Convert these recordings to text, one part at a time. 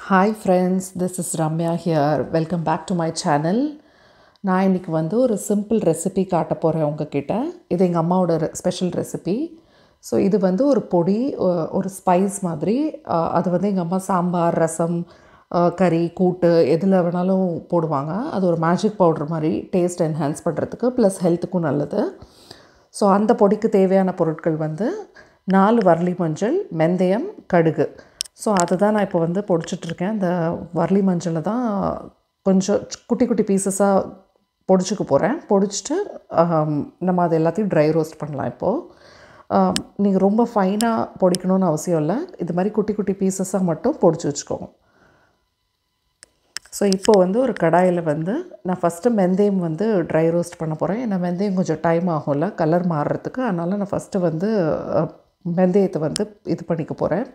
hi friends this is Ramya here welcome back to my channel நான் இன்றைக்கி வந்து ஒரு சிம்பிள் ரெசிபி காட்ட போகிறேன் உங்ககிட்ட இது எங்கள் அம்மாவோட ஸ்பெஷல் ரெசிபி ஸோ இது வந்து ஒரு பொடி ஒ- ஒரு ஸ்பைஸ் மாதிரி அஹ், அது வந்து எங்கள் அம்மா சாம்பார் ரசம் அஹ், கறி கூட்டு எதில் வேணாலும் போடுவாங்க அது ஒரு மேஜிக் பவுடர் மாதிரி டேஸ்ட் என்ஹான்ஸ் பண்ணுறதுக்கு ப்ளஸ் ஹெல்த்துக்கும் நல்லது ஸோ அந்த பொடிக்கு தேவையான பொருட்கள் வந்து நாலு வரலி மஞ்சள் வெந்தயம் கடுகு ஸோ அதை தான் நான் இப்போ வந்து பொடிச்சிட்ருக்கேன் இந்த வரலி மஞ்சளை தான் கொஞ்சம் குட்டி குட்டி பீசஸாக பொடிச்சுக்க போகிறேன் பொடிச்சிட்டு ஆம், நம்ம அது எல்லாத்தையும் ட்ரை ரோஸ்ட் பண்ணலாம் இப்போது நீங்கள் ரொம்ப ஃபைனாக பொடிக்கணும்னு அவசியம் இல்லை இது மாதிரி குட்டி குட்டி பீசஸாக மட்டும் பொடிச்சு வச்சுக்கோங்க ஸோ இப்போ வந்து ஒரு கடாயில் வந்து நான் ஃபஸ்ட்டு வெந்தயம் வந்து ட்ரை ரோஸ்ட் பண்ண போகிறேன் ஏன்னா வெந்தயம் கொஞ்சம் டைம் ஆகும்ல கலர் மாறுறதுக்கு அதனால் நான் ஃபஸ்ட்டு வந்து அஹ், வெந்தயத்தை வந்து இது பண்ணிக்க போகிறேன்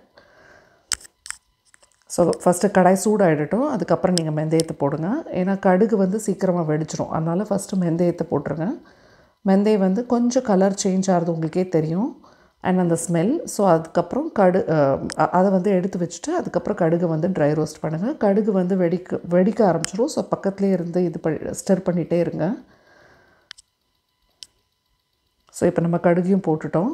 ஸோ ஃபஸ்ட்டு கடாய் சூடாகிடட்டும் அதுக்கப்புறம் நீங்கள் வெந்தயத்தை போடுங்க ஏன்னா கடுகு வந்து சீக்கிரமாக வெடிச்சிரும் அதனால் ஃபஸ்ட்டு வெந்தயத்தை போட்டுருங்க வெந்தயம் வந்து கொஞ்சம் கலர் சேஞ்ச் ஆகிறது உங்களுக்கே தெரியும் அண்ட் அந்த ஸ்மெல் ஸோ அதுக்கப்புறம் கடு அஹ், அ- அதை வந்து எடுத்து வச்சுட்டு அதுக்கப்புறம் கடுகு வந்து ட்ரை ரோஸ்ட் பண்ணுங்கள் கடுகு வந்து வெடிக்க வெடிக்க ஆரம்பிச்சிரும் ஸோ பக்கத்துலேயே இருந்து இது பண்ணி ஸ்டர் பண்ணிகிட்டே இருங்க ஸோ இப்போ நம்ம கடுகையும் போட்டுட்டோம்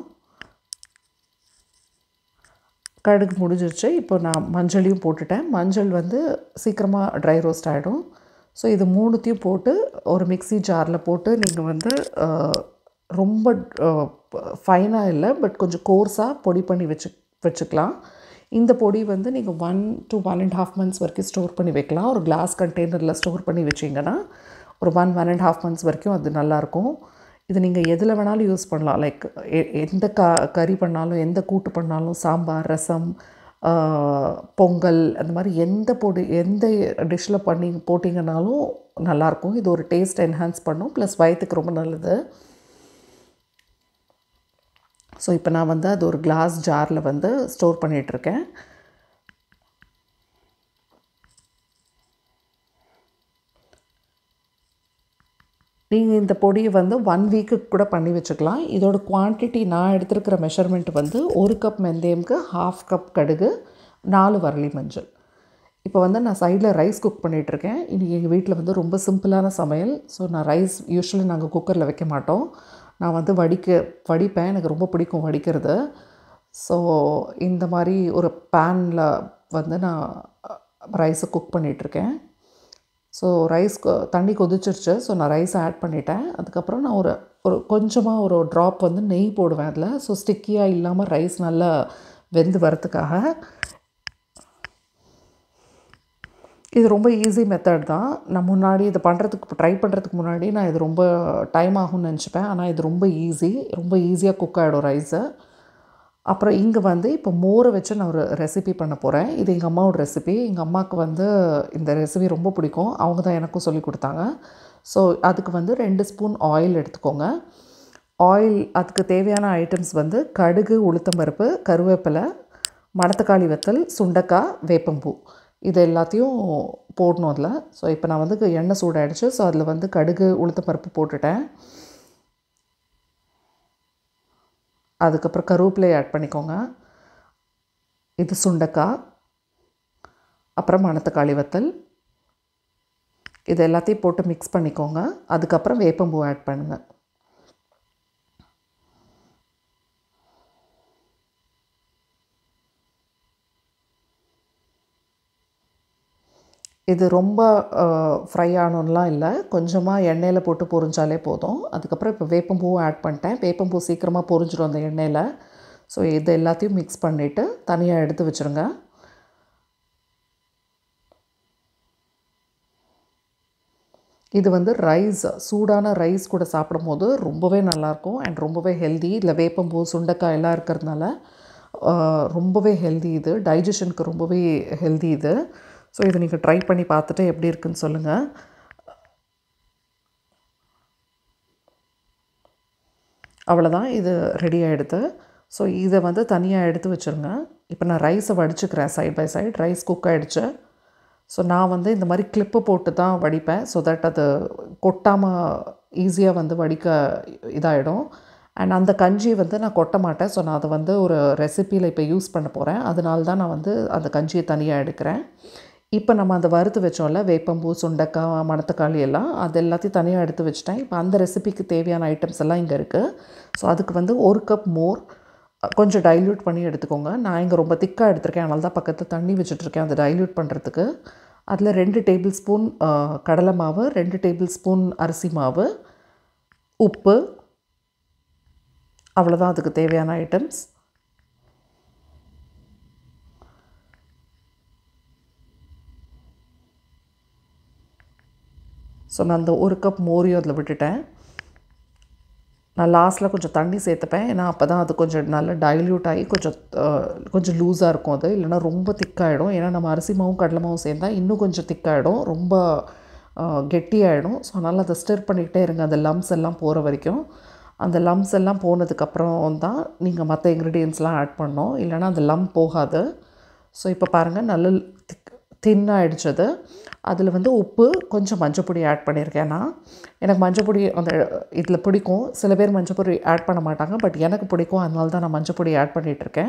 கடுகு முடிஞ்சிருச்சு இப்போ நான் மஞ்சளையும் போட்டுட்டேன் மஞ்சள் வந்து சீக்கிரமாக ட்ரை ரோஸ்ட் ஆகிடும் ஸோ இது மூணுத்தையும் போட்டு ஒரு மிக்ஸி ஜாரில் போட்டு நீங்கள் வந்து அஹ், ரொம்ப ஃபைனாக இல்லை பட் கொஞ்சம் கோர்ஸாக பொடி பண்ணி வச்சு வச்சுக்கலாம் இந்த பொடி வந்து நீங்கள் one to one and half months வரைக்கும் ஸ்டோர் பண்ணி வைக்கலாம் ஒரு கிளாஸ் கண்டெய்னரில் ஸ்டோர் பண்ணி வச்சிங்கன்னா ஒரு one one and half months வரைக்கும் அது நல்லாயிருக்கும் இது நீங்கள் எதில் வேணாலும் யூஸ் பண்ணலாம் லைக் எந்த க கறி பண்ணாலும் எந்த கூட்டு பண்ணாலும் சாம்பார் ரசம் ஆஹ், பொங்கல் அந்த மாதிரி எந்த பொடி எந்த டிஷ்ஷில் பண்ணி போட்டிங்கனாலும் நல்லாயிருக்கும் இது ஒரு டேஸ்ட் என்ஹான்ஸ் பண்ணும் ப்ளஸ் வயிற்றுக்கு ரொம்ப நல்லது ஸோ இப்போ நான் வந்து அது ஒரு கிளாஸ் ஜாரில் வந்து ஸ்டோர் பண்ணிகிட்ருக்கேன் நீங்கள் இந்த பொடியை வந்து ஒன் வீக்குக்கு கூட பண்ணி வச்சுக்கலாம் இதோட குவான்டிட்டி நான் எடுத்திருக்கிற மெஷர்மெண்ட் வந்து ஒரு கப் வெந்தயம்க்கு ஹாஃப் கப் கடுகு நாலு வரலி மஞ்சள் இப்போ வந்து நான் சைடில் ரைஸ் குக் பண்ணிகிட்ருக்கேன் இன்றைக்கி எங்கள் வீட்டில் வந்து ரொம்ப சிம்பிளான சமையல் ஸோ நான் ரைஸ் யூஸ்வலி நாங்கள் குக்கரில் வைக்க மாட்டோம் நான் வந்து வடிக்க வடிப்பேன் எனக்கு ரொம்ப பிடிக்கும் வடிக்கிறது ஸோ இந்த மாதிரி ஒரு பேனில் வந்து நான் ரைஸை குக் பண்ணிகிட்ருக்கேன் ஸோ ரைஸ் கொ- தண்ணி கொதிச்சிருச்சு ஸோ நான் ரைஸை ஆட் பண்ணிட்டேன் அதுக்கப்புறம் நான் ஒரு ஒரு கொஞ்சமாக ஒரு ட்ராப் வந்து நெய் போடுவேன் அதில் ஸோ ஸ்டிக்கியாக இல்லாமல் ரைஸ் நல்லா வெந்து வரத்துக்காக இது ரொம்ப ஈஸி மெத்தட் தான் நான் முன்னாடி இது பண்ணுறதுக்கு ட்ரை பண்ணுறதுக்கு முன்னாடி நான் இது ரொம்ப டைம் ஆகும்னு நினச்சிப்பேன் ஆனால் இது ரொம்ப ஈஸி ரொம்ப ஈஸியாக குக் ஆகிடும் ரைஸு அப்புறம் இங்கே வந்து இப்போ மோரை வச்சு நான் ஒரு ரெசிபி பண்ண போகிறேன் இது எங்கள் அம்மாவோட ரெசிபி எங்கள் அம்மாவுக்கு வந்து இந்த ரெசிபி ரொம்ப பிடிக்கும் அவங்க தான் எனக்கும் சொல்லி கொடுத்தாங்க ஸோ அதுக்கு வந்து ரெண்டு ஸ்பூன் ஆயில் எடுத்துக்கோங்க ஆயில் அதுக்கு தேவையான ஐட்டம்ஸ் வந்து கடுகு உளுத்தம்பருப்பு கருவேப்பிலை மணத்தக்காளி வத்தல் சுண்டக்காய் வேப்பம்பூ இது எல்லாத்தையும் போடணும் அதில் ஸோ இப்போ நான் வந்து எண்ணெய் சூடாயிடுச்சு ஸோ அதில் வந்து கடுகு உளுத்தம்பருப்பு போட்டுட்டேன் அதுக்கப்புறம் கருவேப்பிலை ஆட் பண்ணிக்கோங்க இது சுண்டக்காய் அப்புறம் மணத்தக்காளி வத்தல் இது எல்லாத்தையும் போட்டு மிக்ஸ் பண்ணிக்கோங்க அதுக்கப்புறம் வேப்பம்பூ ஆட் பண்ணுங்கள் இது ரொம்ப ஃப்ரை ஆகணும்லாம் இல்லை கொஞ்சமாக எண்ணெயில் போட்டு பொரிஞ்சாலே போதும் அதுக்கப்புறம் இப்போ வேப்பம்பூவும் ஆட் பண்ணிட்டேன் வேப்பம்பூ சீக்கிரமாக பொரிஞ்சிடும் அந்த எண்ணெயில் ஸோ இது எல்லாத்தையும் மிக்ஸ் பண்ணிவிட்டு தனியாக எடுத்து வச்சுருங்க இது வந்து ரைஸ் சூடான ரைஸ் கூட சாப்பிடும்போது ரொம்பவே நல்லாயிருக்கும் அண்ட் ரொம்பவே ஹெல்தி இதில் வேப்பம்பூ சுண்டைக்காய் எல்லாம் இருக்கிறதுனால ஆஹ், ரொம்பவே ஹெல்தி இது டைஜஷனுக்கு ரொம்பவே ஹெல்தி இது ஸோ இதை நீங்கள் ட்ரை பண்ணி பார்த்துட்டு எப்படி இருக்குன்னு சொல்லுங்கள் அவ்வளோதான் இது ரெடி ஆகிடுது ஸோ இதை வந்து தனியாக எடுத்து வச்சுருங்க இப்போ நான் ரைஸை வடிச்சுக்கிறேன் side by side rice cook ஆகிடுச்சு ஸோ நான் வந்து இந்த மாதிரி கிளிப்பு போட்டு தான் வடிப்பேன் ஸோ தட் அது கொட்டாமல் ஈஸியாக வந்து வடிக்க இதாகிடும் அண்ட் அந்த கஞ்சி வந்து நான் கொட்ட மாட்டேன் ஸோ நான் அதை வந்து ஒரு ரெசிப்பியில் இப்போ யூஸ் பண்ண போகிறேன் அதனால தான் நான் வந்து அந்த கஞ்சியை தனியாக எடுக்கிறேன் இப்போ நம்ம அந்த வறுத்து வச்சோம்ல வேப்பம்பூ சுண்டக்காய் மணத்தக்காளி எல்லாம் அது எல்லாத்தையும் தனியாக எடுத்து வச்சுட்டேன் இப்போ அந்த ரெசிபிக்கு தேவையான ஐட்டம்ஸ் எல்லாம் இங்கே இருக்குது ஸோ அதுக்கு வந்து ஒரு கப் மோர் கொஞ்சம் டைல்யூட் பண்ணி எடுத்துக்கோங்க நான் இங்கே ரொம்ப திக்காக எடுத்திருக்கேன் அதனால தான் பக்கத்தில் தண்ணி வச்சுட்ருக்கேன் அதை டைல்யூட் பண்ணுறதுக்கு அதில் ரெண்டு டேபிள் ஸ்பூன் கடலை மாவு ரெண்டு டேபிள் ஸ்பூன் அரிசி மாவு உப்பு அவ்வளோதான் அதுக்கு தேவையான ஐட்டம்ஸ் ஸோ நான் அந்த ஒரு கப் மோரியும் அதில் விட்டுட்டேன் நான் லாஸ்ட்டில் கொஞ்சம் தண்ணி சேர்த்துப்பேன் ஏன்னா அப்போ தான் அது கொஞ்சம் நல்லா டைல்யூட் ஆகி கொஞ்சம் கொஞ்சம் லூஸாக இருக்கும் அது இல்லைனா ரொம்ப திக்காகிடும் ஏன்னா நம்ம அரிசி மாவும் கடலை மாவும் சேர்ந்தால் இன்னும் கொஞ்சம் திக்காகிடும் ரொம்ப கெட்டியாகிடும் ஸோ அதனால் அதை ஸ்டிர் பண்ணிக்கிட்டே இருங்க அந்த லம்ஸ் எல்லாம் போகிற வரைக்கும் அந்த லம்ஸ் எல்லாம் போனதுக்கப்புறம் தான் நீங்கள் மற்ற இன்க்ரீடியன்ஸ்லாம் ஆட் பண்ணோம் இல்லைனா அந்த லம் போகாது ஸோ இப்போ பாருங்கள் நல்ல திக் தின்னாகிடுச்சு அது அதில் வந்து உப்பு கொஞ்சம் மஞ்சப்பொடி ஆட் பண்ணியிருக்கேன் நான் எனக்கு மஞ்சப்பொடி அந்த இதில் பிடிக்கும் சில பேர் மஞ்சப்பொடி ஆட் பண்ண மாட்டாங்க பட் எனக்கு பிடிக்கும் அதனால தான் நான் மஞ்சப்பொடி ஆட் பண்ணிகிட்ருக்கேன்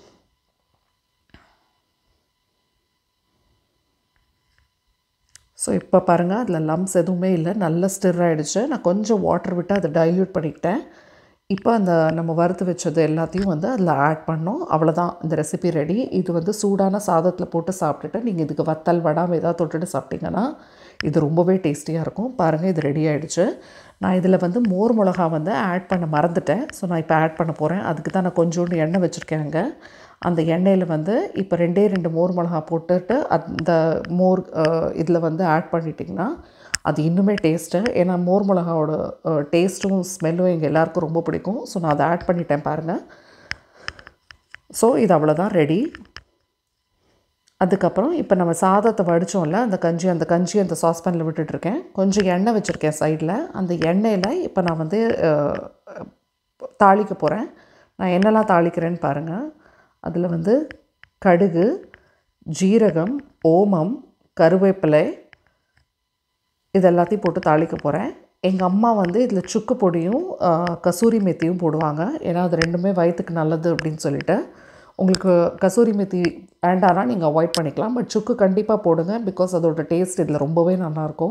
ஸோ இப்போ பாருங்கள் அதில் லம்ஸ் எதுவுமே இல்லை நல்ல ஸ்டிர் ஆகிடுச்சு நான் கொஞ்சம் வாட்டர் விட்டு அதை டைல்யூட் பண்ணிக்கிட்டேன் இப்போ அந்த நம்ம வறுத்து வச்சது எல்லாத்தையும் வந்து அதில் ஆட் பண்ணோம் அவ்வளோதான் இந்த ரெசிபி ரெடி இது வந்து சூடான சாதத்தில் போட்டு சாப்பிட்டுட்டு நீங்கள் இதுக்கு வத்தல் வடாமல் ஏதாவது தொட்டுட்டு சாப்பிட்டீங்கன்னா இது ரொம்பவே டேஸ்டியாக இருக்கும் பாருங்கள் இது ரெடி ஆகிடுச்சு நான் இதில் வந்து மோர் மிளகா வந்து ஆட் பண்ண மறந்துட்டேன் ஸோ நான் இப்போ ஆட் பண்ண போகிறேன் அதுக்கு தான் நான் கொஞ்சோண்டு எண்ணெய் வச்சுருக்கேன் அங்கே அந்த எண்ணெயில் வந்து இப்போ ரெண்டே ரெண்டு மோர் மிளகா போட்டுட்டு அந்த மோர் இதில் வந்து ஆட் பண்ணிட்டிங்கன்னா அது இன்னுமே டேஸ்ட்டு ஏன்னா மோர் மிளகாவோட டேஸ்ட்டும் ஸ்மெல்லும் எங்கள் எல்லாருக்கும் ரொம்ப பிடிக்கும் ஸோ நான் அதை ஆட் பண்ணிட்டேன் பாருங்கள் ஸோ இது அவ்வளோதான் ரெடி அதுக்கப்புறம் இப்போ நம்ம சாதத்தை வடித்தோம்ல அந்த கஞ்சி அந்த கஞ்சி அந்த சாஸ்பேனில் விட்டுட்ருக்கேன் கொஞ்சம் எண்ணெய் வச்சுருக்கேன் சைடில் அந்த எண்ணெயில் இப்போ நான் வந்து தாளிக்க போகிறேன் நான் என்னெல்லாம் தாளிக்கிறேன்னு பாருங்கள் அதில் வந்து கடுகு ஜீரகம் ஓமம் கருவேப்பிலை இது எல்லாத்தையும் போட்டு தாளிக்க போகிறேன் எங்கள் அம்மா வந்து இதில் சுக்கு பொடியும் கசூரி மெத்தியும் போடுவாங்க ஏன்னா அது ரெண்டுமே வயிற்றுக்கு நல்லது அப்படின்னு சொல்லிட்டு உங்களுக்கு கசூரி மெத்தி வேண்டானா நீங்கள் அவாய்ட் பண்ணிக்கலாம் பட் சுக்கு கண்டிப்பாக போடுங்க பிகாஸ் அதோட டேஸ்ட் இதில் ரொம்பவே நல்லாயிருக்கும்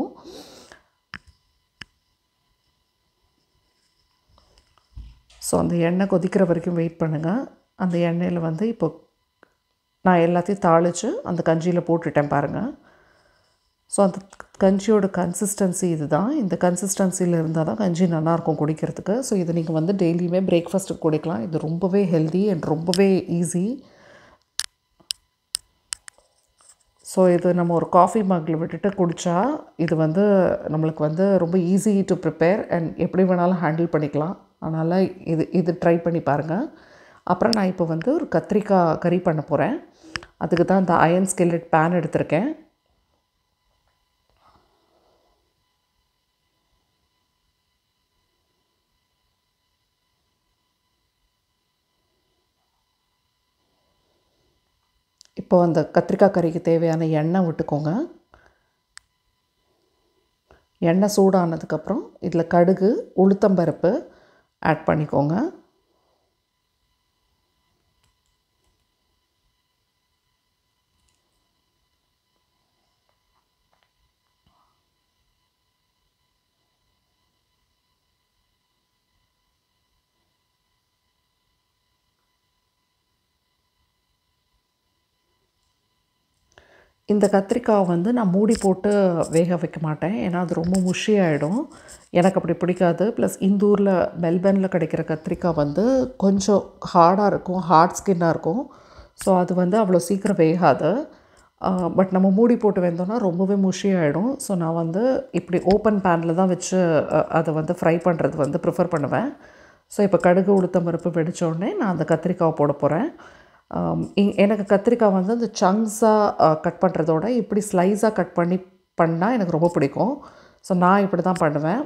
ஸோ அந்த எண்ணெய் கொதிக்கிற வரைக்கும் வெயிட் பண்ணுங்கள் அந்த எண்ணெயில் வந்து இப்போ நான் எல்லாத்தையும் தாளித்து அந்த கஞ்சியில் போட்டுட்டேன் பாருங்கள் ஸோ அந்த கஞ்சியோட கன்சிஸ்டன்சி இது தான் இந்த கன்சிஸ்டன்சியில் இருந்தால் தான் கஞ்சி நல்லாயிருக்கும் குடிக்கிறதுக்கு ஸோ இதை நீங்கள் வந்து டெய்லியுமே பிரேக்ஃபாஸ்ட்டுக்கு குடிக்கலாம் இது ரொம்பவே ஹெல்தி அண்ட் ரொம்பவே ஈஸி ஸோ இது நம்ம ஒரு காஃபி மக்கில் விட்டுட்டு குடித்தா இது வந்து நம்மளுக்கு வந்து ரொம்ப ஈஸி டு ப்ரிப்பேர் அண்ட் எப்படி வேணாலும் ஹேண்டில் பண்ணிக்கலாம் அதனால் இது இது ட்ரை பண்ணி பாருங்கள் அப்புறம் நான் இப்போ வந்து ஒரு கத்திரிக்காய் கறி பண்ண போகிறேன் அதுக்கு தான் இந்த அயன் ஸ்கெல்லட் பேன் எடுத்திருக்கேன் இப்போ அந்த கத்திரிக்காய் கறிக்கு தேவையான எண்ணெய் விட்டுக்கோங்க எண்ணெய் சூடானதுக்கப்புறம் இதில் கடுகு உளுத்தம்பருப்பு ஆட் பண்ணிக்கோங்க இந்த கத்திரிக்காய் வந்து நான் மூடி போட்டு வேக வைக்க மாட்டேன் ஏன்னா அது ரொம்ப முஷியாயிடும் எனக்கு அப்படி பிடிக்காது ப்ளஸ் இந்த ஊரில் மெல்பர்னில் கிடைக்கிற கத்திரிக்காய் வந்து கொஞ்சம் ஹார்டாக இருக்கும் ஹார்ட் ஸ்கின்னாக இருக்கும் ஸோ அது வந்து அவ்வளோ சீக்கிரம் வேகாது பட் நம்ம மூடி போட்டு வெந்தோம்னா ரொம்பவே முஷியாயிடும் ஸோ நான் வந்து இப்படி ஓப்பன் பேனில் தான் வச்சு அஹ், அதை வந்து ஃப்ரை பண்ணுறது வந்து ப்ரிஃபர் பண்ணுவேன் ஸோ இப்போ கடுகு உளுத்தம் பருப்பு வெடிச்சோடனே நான் அந்த கத்திரிக்காவை போட போகிறேன் எனக்கு கத்திரிக்காய் வந்து அந்த சங்ஸாக கட் பண்ணுறதோட இப்படி ஸ்லைஸாக கட் பண்ணி பண்ணால் எனக்கு ரொம்ப பிடிக்கும் ஸோ நான் இப்படி தான் பண்ணுவேன்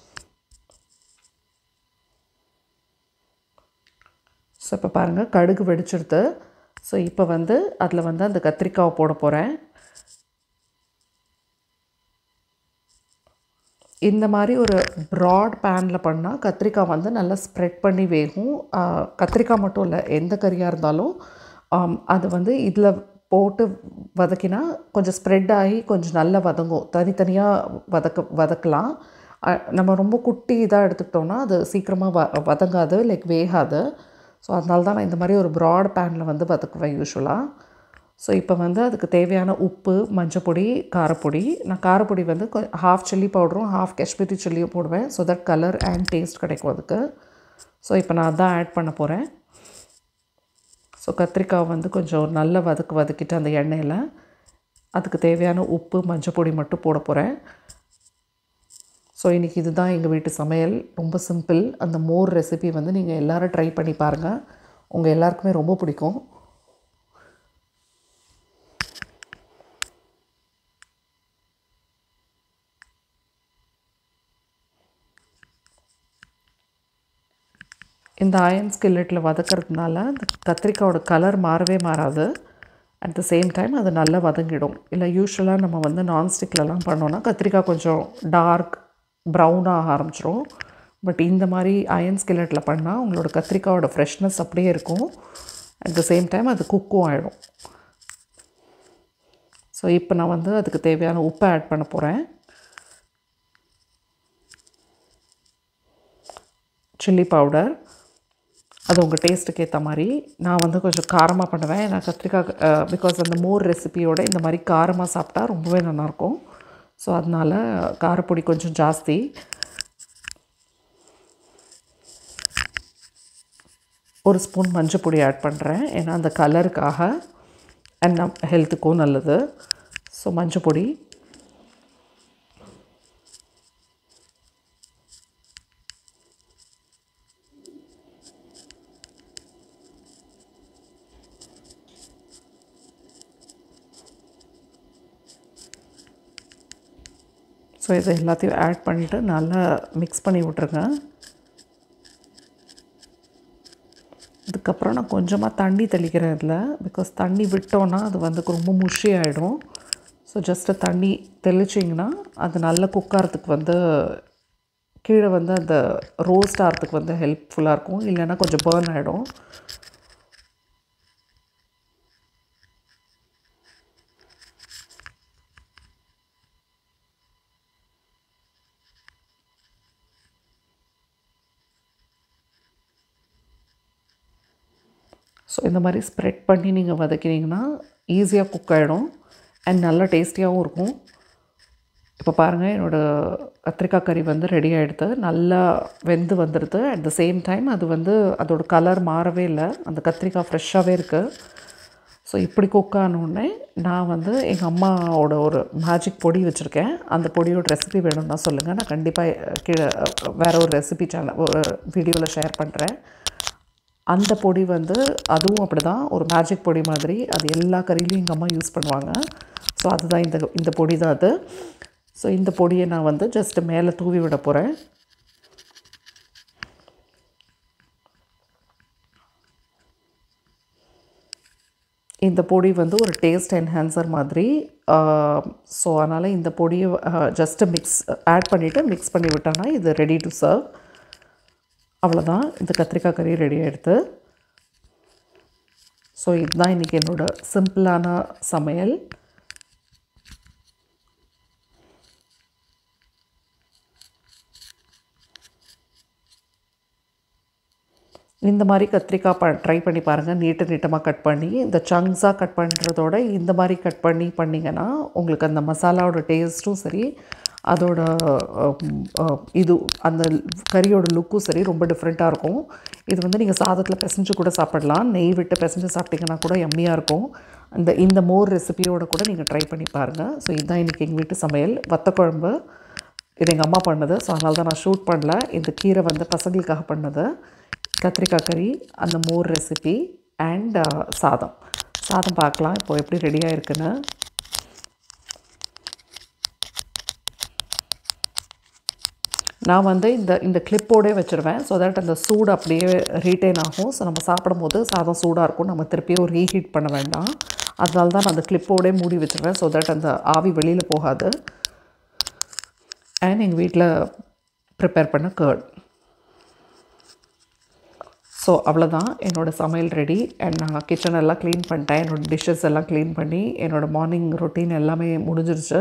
ஸோ இப்போ பாருங்கள் கடுகு வெடிச்சிருது ஸோ இப்போ வந்து அதில் வந்து அந்த கத்திரிக்காவை போட போகிறேன் இந்த மாதிரி ஒரு ப்ராட் பேனில் பண்ணால் கத்திரிக்காய் வந்து நல்லா ஸ்ப்ரெட் பண்ணி வேகும் ஆ, கத்திரிக்காய் மட்டும் இல்லை எந்த கறியாக இருந்தாலும் ஆம், அது வந்து இதில் போட்டு வதக்கினா கொஞ்சம் ஸ்ப்ரெட் ஆகி கொஞ்சம் நல்லா வதங்கும் தனித்தனியாக வதக்க வதக்கலாம் அ, நம்ம ரொம்ப குட்டி இதாக எடுத்துக்கிட்டோம்னா அது சீக்கிரமாக வ வதங்காது லைக் வேகாது ஸோ அதனால தான் நான் இந்த மாதிரி ஒரு ப்ராட் பேனில் வந்து வதக்குவேன் யூஸ்வலாக ஸோ இப்போ வந்து அதுக்கு தேவையான உப்பு மஞ்சப்பொடி காரப்பொடி நான் காரப்பொடி வந்து ஹாஃப் சில்லி பவுடரும் ஹாஃப் காஷ்மீரி சில்லியும் போடுவேன் so that colour and taste கிடைக்கும் அதுக்கு ஸோ இப்போ நான் அதான் ஆட் பண்ண போகிறேன் ஸோ கத்திரிக்காய் வந்து கொஞ்சம் நல்ல வதக்கு வதக்கிட்டு அந்த எண்ணெயில் அதுக்கு தேவையான உப்பு மஞ்சப்பொடி மட்டும் போட போகிறேன் ஸோ இன்றைக்கி இதுதான் எங்கள் வீட்டு சமையல் ரொம்ப சிம்பிள் அந்த மோர் ரெசிபி வந்து நீங்கள் எல்லோரும் ட்ரை பண்ணி பாருங்கள் உங்கள் எல்லாருக்குமே ரொம்ப பிடிக்கும் இந்த அயன் ஸ்கில்லெட்டில் வதக்கிறதுனால அந்த கத்திரிக்காயோட கலர் மாறவே மாறாது அட் த சேம் டைம் அது நல்லா வதங்கிடும் இல்லை யூஸ்வலாக நம்ம வந்து நான்ஸ்டிக்லலாம் பண்ணோன்னா கத்திரிக்காய் கொஞ்சம் டார்க் ப்ரௌனாக ஆரம்பிச்சிரும் பட் இந்த மாதிரி அயன் ஸ்கில்லெட்டில் பண்ணால் உங்களோட கத்திரிக்காயோட ஃப்ரெஷ்னஸ் அப்படியே இருக்கும் அட் த சேம் டைம் அது குக்கும் ஆகிடும் ஸோ இப்போ நான் வந்து அதுக்கு தேவையான உப்பை ஆட் பண்ண போகிறேன் சில்லி பவுடர் அது உங்கள் டேஸ்ட்டுக்கு ஏற்ற மாதிரி நான் வந்து கொஞ்சம் காரமாக பண்ணுவேன் நான் கத்திரிக்காய் பிகாஸ் அந்த மோர் ரெசிபியோட இந்த மாதிரி காரமாக சாப்பிட்டா ரொம்பவே நல்லாயிருக்கும் ஸோ அதனால் காரப்பொடி கொஞ்சம் ஜாஸ்தி ஒரு ஸ்பூன் மஞ்சள் பொடி ஆட் பண்ணுறேன் ஏன்னா அந்த கலருக்காக அண்ட் நம் ஹெல்த்துக்கும் நல்லது ஸோ மஞ்சள் பொடி ஸோ இதை எல்லாத்தையும் ஆட் பண்ணிவிட்டு நல்லா மிக்ஸ் பண்ணி விட்ருங்க இதுக்கப்புறம் நான் கொஞ்சமாக தண்ணி தெளிக்கிறேன் இதில் பிகாஸ் தண்ணி விட்டோன்னா அது வந்து ரொம்ப முஷி ஆகிடும் ஸோ ஜஸ்ட்டு தண்ணி தெளிச்சிங்கன்னா அது நல்லா குக்காரத்துக்கு வந்து கீழே வந்து அந்த ரோஸ்ட் ஆகிறதுக்கு வந்து ஹெல்ப்ஃபுல்லாக இருக்கும் இல்லைன்னா கொஞ்சம் பேர்ன் ஆகிடும் ஸோ இந்த மாதிரி ஸ்ப்ரெட் பண்ணி நீங்கள் வதக்கினீங்கன்னா ஈஸியாக குக் ஆகிடும் அண்ட் நல்லா டேஸ்டியாகவும் இருக்கும் இப்போ பாருங்கள் என்னோடய கத்திரிக்காய் கறி வந்து ரெடி ஆகிடுது நல்லா வெந்து வந்துடுது அட் த சேம் டைம் அது வந்து அதோட கலர் மாறவே இல்லை அந்த கத்திரிக்காய் ஃப்ரெஷ்ஷாகவே இருக்குது ஸோ இப்படி குக் ஆனோடனே நான் வந்து எங்கள் அம்மாவோட ஒரு மேஜிக் பொடி வச்சுருக்கேன் அந்த பொடியோட ரெசிபி வேணும்னா சொல்லுங்கள் நான் கண்டிப்பாக கீழே வேறு ஒரு ரெசிபி சேனல் ஒரு வீடியோவில் ஷேர் பண்ணுறேன் அந்த பொடி வந்து அதுவும் அப்படி தான் ஒரு மேஜிக் பொடி மாதிரி அது எல்லா கறியிலையும் எங்கள் அம்மா யூஸ் பண்ணுவாங்க ஸோ அதுதான் இந்த இந்த பொடி தான் அது ஸோ இந்த பொடியை நான் வந்து ஜஸ்ட் மேலே தூவி விட போகிறேன் இந்த பொடி வந்து ஒரு டேஸ்ட் என்ஹான்சர் மாதிரி ஸோ அதனால் இந்த பொடியை ஜஸ்ட்டு மிக்ஸ் ஆட் பண்ணிவிட்டு மிக்ஸ் பண்ணி விட்டோன்னா இது ரெடி டு சர்வ் அவ்வளோதான் இந்த கத்திரிக்காய் கறி ரெடி ஆகிடுது ஸோ இதுதான் இன்றைக்கி என்னோடய சிம்பிளான சமையல் இந்த மாதிரி கத்திரிக்காய் ப ட்ரை பண்ணி பாருங்கள் நீட்ட நீட்டமாக கட் பண்ணி இந்த சங்க்ஸாக கட் பண்ணுறதோட இந்த மாதிரி கட் பண்ணி பண்ணிங்கன்னா உங்களுக்கு அந்த மசாலாவோட டேஸ்ட்டும் சரி அதோட இது அந்த கறியோட லுக்கும் சரி ரொம்ப டிஃப்ரெண்ட்டாக இருக்கும் இது வந்து நீங்கள் சாதத்தில் பிசைஞ்சு கூட சாப்பிடலாம் நெய் விட்டு பிசைஞ்சு சாப்பிட்டிங்கன்னா கூட எம்மியாக இருக்கும் அந்த இந்த மோர் ரெசிபியோட கூட நீங்கள் ட்ரை பண்ணி பாருங்கள் ஸோ இதுதான் இன்றைக்கி எங்கள் வீட்டு சமையல் வத்த குழம்பு இது எங்கள் அம்மா பண்ணது ஸோ அதனால தான் நான் ஷூட் பண்ணல இந்த கீரை வந்து பசங்களுக்காக பண்ணது கத்திரிக்காய் கறி அந்த மோர் ரெசிபி அண்ட் சாதம் சாதம் பார்க்கலாம் இப்போ எப்படி ரெடியாக இருக்குன்னு நான் வந்து இந்த இந்த கிளிப்போடே வச்சுருவேன் ஸோ தட் அந்த சூடு அப்படியே ரீட்டைன் ஆகும் ஸோ நம்ம சாப்பிடும்போது சாதம் சூடாக இருக்கும் நம்ம திருப்பியும் ரீஹீட் பண்ண வேண்டாம் அதனால தான் நான் அந்த கிளிப்போடே மூடி வச்சுருவேன் ஸோ தட் அந்த ஆவி வெளியில் போகாது அண்ட் எங்கள் வீட்டில் ப்ரிப்பேர் பண்ண கேர்ட் ஸோ அவ்வளோதான் என்னோடய சமையல் ரெடி அண்ட் நான் கிச்சன் எல்லாம் க்ளீன் பண்ணிட்டேன் என்னோடய டிஷ்ஷஸ் எல்லாம் க்ளீன் பண்ணி என்னோடய மார்னிங் ரொட்டீன் எல்லாமே முடிஞ்சிருச்சு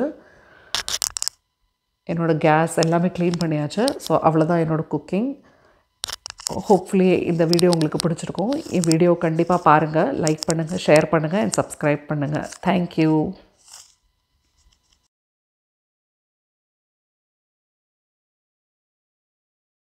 என்னோடய கேஸ் எல்லாமே க்ளீன் பண்ணியாச்சு ஸோ அவ்வளோதான் என்னோடய குக்கிங் ஹோப்ஃபுல்லி இந்த வீடியோ உங்களுக்கு பிடிச்சிருக்கும் என் வீடியோ கண்டிப்பாக பாருங்கள் லைக் பண்ணுங்கள் ஷேர் பண்ணுங்கள் அண்ட் சப்ஸ்கிரைப் பண்ணுங்கள் தேங்க்யூ